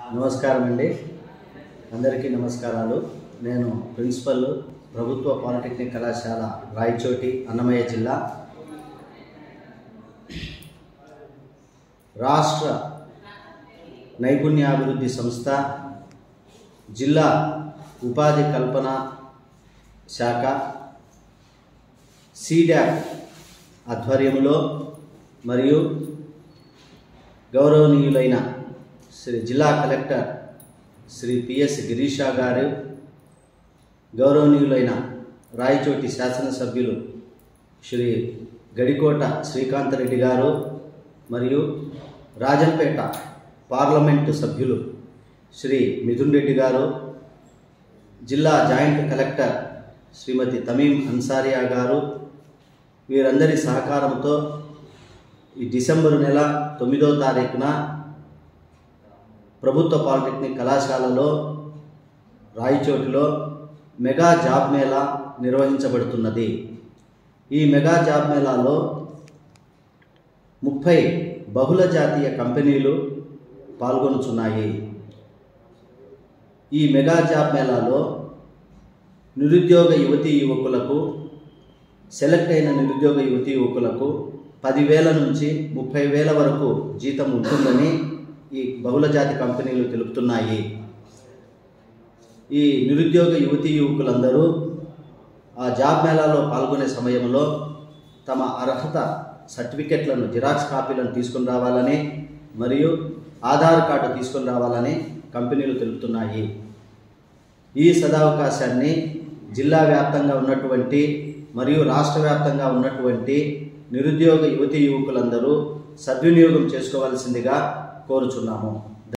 నమస్కారం అండి అందరికీ నమస్కారాలు నేను ప్రిన్సిపల్ ప్రభుత్వ పాలిటెక్నిక్ కళాశాల రాయచోటి అన్నమయ్య జిల్లా రాష్ట్ర నైపుణ్యాభివృద్ధి సంస్థ జిల్లా ఉపాధి కల్పన శాఖ సీడాక్ ఆధ్వర్యంలో మరియు గౌరవనీయులైన శ్రీ జిల్లా కలెక్టర్ శ్రీ పిఎస్ గిరీషా గారు గౌరవనీయులైన రాయచోటి శాసనసభ్యులు శ్రీ గడికోట శ్రీకాంత్ రెడ్డి గారు మరియు రాజంపేట పార్లమెంటు సభ్యులు శ్రీ మిథున్ రెడ్డి గారు జిల్లా జాయింట్ కలెక్టర్ శ్రీమతి తమీం అన్సారియా గారు వీరందరి సహకారంతో ఈ డిసెంబరు నెల తొమ్మిదో తారీఖున ప్రభుత్వ పాలిటెక్నిక్ కళాశాలలో రాయచోటిలో మెగా జాబ్ మేళా నిర్వహించబడుతున్నది ఈ మెగా జాబ్ మేళాలో ముప్పై బహుళ జాతీయ కంపెనీలు పాల్గొనుచున్నాయి ఈ మెగా జాబ్ మేళాలో నిరుద్యోగ యువతీ యువకులకు సెలెక్ట్ అయిన నిరుద్యోగ యువతీ యువకులకు పదివేల నుంచి ముప్పై వేల వరకు జీతం ఉంటుందని ఈ బహుళజాతి కంపెనీలు తెలుపుతున్నాయి ఈ నిరుద్యోగ యువతీ యువకులందరూ ఆ జాబ్ మేళాలో పాల్గొనే సమయంలో తమ అర్హత సర్టిఫికెట్లను జిరాక్స్ కాపీలను తీసుకుని రావాలని మరియు ఆధార్ కార్డు తీసుకుని రావాలని కంపెనీలు తెలుపుతున్నాయి ఈ సదావకాశాన్ని జిల్లా వ్యాప్తంగా ఉన్నటువంటి మరియు రాష్ట్ర వ్యాప్తంగా ఉన్నటువంటి నిరుద్యోగ యువతీ యువకులందరూ సద్వినియోగం చేసుకోవాల్సిందిగా కోరుచున్నాము